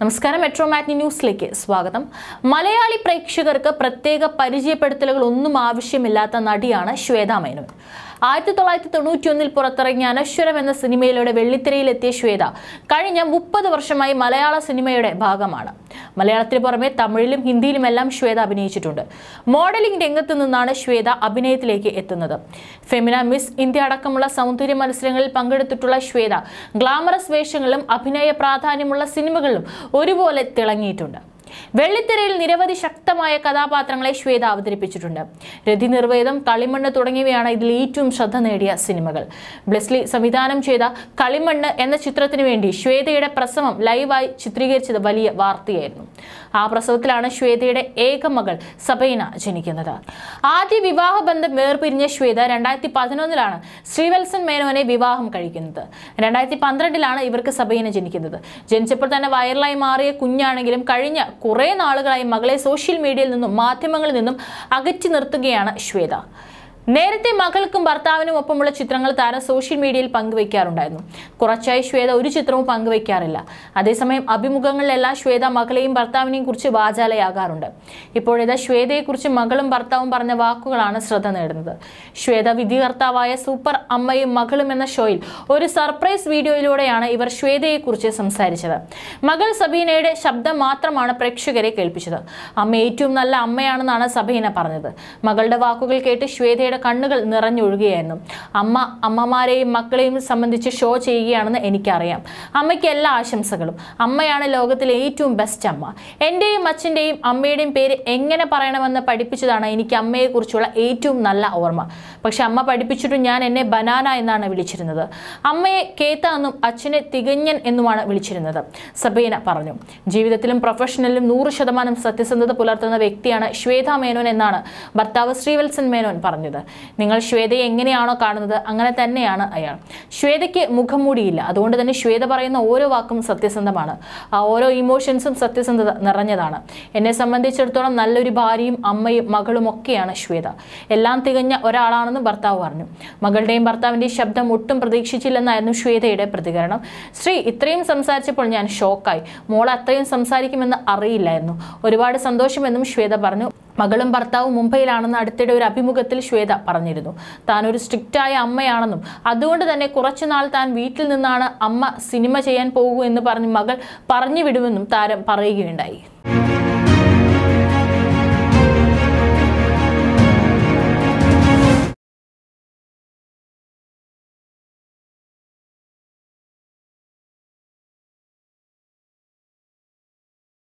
നമസ്കാരം metro matinee ന്യൂസിലേക്ക് സ്വാഗതം മലയാളി പ്രേക്ഷകർക്ക് പ്രത്യേക പരിചയപ്പെടുത്തലുകൾ ഒന്നും ആവശ്യമില്ലാത്ത നടിയാണ് ശ്വേത മേനോൻ ആയിരത്തി തൊള്ളായിരത്തി തൊണ്ണൂറ്റിയൊന്നിൽ പുറത്തിറങ്ങിയ അനശ്വരം എന്ന സിനിമയിലൂടെ വെള്ളിത്തിരയിലെത്തിയ ശ്വേത കഴിഞ്ഞ മുപ്പത് വർഷമായി മലയാള സിനിമയുടെ ഭാഗമാണ് മലയാളത്തിന് പുറമെ തമിഴിലും ഹിന്ദിയിലുമെല്ലാം ശ്വേത അഭിനയിച്ചിട്ടുണ്ട് മോഡലിംഗ് രംഗത്ത് നിന്നാണ് ശ്വേത അഭിനയത്തിലേക്ക് എത്തുന്നത് ഫെമിന മിസ് ഇന്ത്യ അടക്കമുള്ള സൗന്ദര്യ മത്സരങ്ങളിൽ പങ്കെടുത്തിട്ടുള്ള ശ്വേത ഗ്ലാമറസ് വേഷങ്ങളിലും അഭിനയ പ്രാധാന്യമുള്ള സിനിമകളിലും ഒരുപോലെ തിളങ്ങിയിട്ടുണ്ട് വെള്ളിത്തിരയിൽ നിരവധി ശക്തമായ കഥാപാത്രങ്ങളെ ശ്വേത അവതരിപ്പിച്ചിട്ടുണ്ട് രതി നിർവേദം കളിമണ്ണ് തുടങ്ങിയവയാണ് ഇതിൽ ഏറ്റവും ശ്രദ്ധ നേടിയ സിനിമകൾ ബ്ലെസ്ലി സംവിധാനം ചെയ്ത കളിമണ്ണ് എന്ന ചിത്രത്തിനു വേണ്ടി ശ്വേതയുടെ പ്രസവം ലൈവായി ചിത്രീകരിച്ചത് വലിയ വാർത്തയായിരുന്നു ആ പ്രസവത്തിലാണ് ശ്വേതയുടെ ഏക മകൾ സബൈന ജനിക്കുന്നത് ആദ്യ വിവാഹ ബന്ധം വേർപിരിഞ്ഞ ശ്വേത രണ്ടായിരത്തി പതിനൊന്നിലാണ് ശ്രീവത്സൻ മേനോനെ വിവാഹം കഴിക്കുന്നത് രണ്ടായിരത്തി പന്ത്രണ്ടിലാണ് ഇവർക്ക് സബൈന ജനിക്കുന്നത് ജനിച്ചപ്പോൾ തന്നെ വൈറലായി മാറിയ കുഞ്ഞാണെങ്കിലും കഴിഞ്ഞ കുറേ നാളുകളായി മകളെ സോഷ്യൽ മീഡിയയിൽ നിന്നും മാധ്യമങ്ങളിൽ നിന്നും അകറ്റി നിർത്തുകയാണ് ശ്വേത നേരത്തെ മകൾക്കും ഭർത്താവിനും ഒപ്പമുള്ള ചിത്രങ്ങൾ താരം സോഷ്യൽ മീഡിയയിൽ പങ്കുവയ്ക്കാറുണ്ടായിരുന്നു കുറച്ചായി ശ്വേത ഒരു ചിത്രവും പങ്കുവയ്ക്കാറില്ല അതേസമയം അഭിമുഖങ്ങളിലെല്ലാം ശ്വേത മകളെയും ഭർത്താവിനെയും കുറിച്ച് വാചാലയാകാറുണ്ട് ഇപ്പോഴിതാ ശ്വേതയെക്കുറിച്ച് മകളും ഭർത്താവും പറഞ്ഞ വാക്കുകളാണ് ശ്രദ്ധ നേടുന്നത് ശ്വേത വിധികർത്താവായ സൂപ്പർ അമ്മയും മകളും എന്ന ഷോയിൽ ഒരു സർപ്രൈസ് വീഡിയോയിലൂടെയാണ് ഇവർ ശ്വേതയെക്കുറിച്ച് സംസാരിച്ചത് മകൾ സബീനയുടെ ശബ്ദം മാത്രമാണ് പ്രേക്ഷകരെ കേൾപ്പിച്ചത് അമ്മ ഏറ്റവും നല്ല അമ്മയാണെന്നാണ് സബീന പറഞ്ഞത് മകളുടെ വാക്കുകൾ കേട്ട് ശ്വേതയുടെ കണ്ണുകൾ നിറഞ്ഞൊഴുകുകയായിരുന്നു അമ്മ അമ്മമാരെയും മക്കളെയും സംബന്ധിച്ച് ഷോ ചെയ്യുകയാണെന്ന് എനിക്കറിയാം അമ്മയ്ക്ക് എല്ലാ ആശംസകളും അമ്മയാണ് ലോകത്തിലെ ഏറ്റവും ബെസ്റ്റ് അമ്മ എൻ്റെയും അച്ഛൻ്റെയും അമ്മയുടെയും പേര് എങ്ങനെ പറയണമെന്ന് പഠിപ്പിച്ചതാണ് എനിക്ക് അമ്മയെക്കുറിച്ചുള്ള ഏറ്റവും നല്ല ഓർമ്മ പക്ഷെ അമ്മ പഠിപ്പിച്ചിട്ടും ഞാൻ എന്നെ ബനാന എന്നാണ് വിളിച്ചിരുന്നത് അമ്മയെ കേത്ത എന്നും അച്ഛനെ തികഞ്ഞൻ എന്നുമാണ് വിളിച്ചിരുന്നത് സബീന പറഞ്ഞു ജീവിതത്തിലും പ്രൊഫഷണലിലും നൂറ് ശതമാനം സത്യസന്ധത പുലർത്തുന്ന വ്യക്തിയാണ് ശ്വേത മേനോൻ എന്നാണ് ഭർത്താവ് ശ്രീവത്സൻ മേനോൻ പറഞ്ഞത് നിങ്ങൾ ശ്വേതയെ എങ്ങനെയാണോ കാണുന്നത് അങ്ങനെ തന്നെയാണ് അയാൾ ശ്വേതയ്ക്ക് മുഖംമൂടിയില്ല അതുകൊണ്ട് തന്നെ ശ്വേത പറയുന്ന ഓരോ വാക്കും സത്യസന്ധമാണ് ആ ഓരോ ഇമോഷൻസും സത്യസന്ധത നിറഞ്ഞതാണ് എന്നെ സംബന്ധിച്ചിടത്തോളം നല്ലൊരു ഭാര്യയും അമ്മയും മകളും ഒക്കെയാണ് ശ്വേത എല്ലാം തികഞ്ഞ ഒരാളാണെന്ന് ഭർത്താവ് പറഞ്ഞു മകളുടെയും ഭർത്താവിൻ്റെയും ശബ്ദം ഒട്ടും പ്രതീക്ഷിച്ചില്ലെന്നായിരുന്നു ശ്വേതയുടെ പ്രതികരണം ശ്രീ ഇത്രയും സംസാരിച്ചപ്പോൾ ഞാൻ ഷോക്കായി മോൾ അത്രയും സംസാരിക്കുമെന്ന് അറിയില്ലായിരുന്നു ഒരുപാട് സന്തോഷമെന്നും ശ്വേത പറഞ്ഞു മകളും ഭർത്താവും മുംബൈയിലാണെന്ന് അടുത്തിടെ ഒരു അഭിമുഖത്തിൽ ശ്വേത പറഞ്ഞിരുന്നു താൻ ഒരു സ്ട്രിക്റ്റായ അമ്മയാണെന്നും അതുകൊണ്ട് തന്നെ കുറച്ചുനാൾ താൻ വീട്ടിൽ നിന്നാണ് അമ്മ സിനിമ ചെയ്യാൻ പോകൂ എന്ന് പറഞ്ഞ് മകൾ പറഞ്ഞു വിടുമെന്നും താരം പറയുകയുണ്ടായി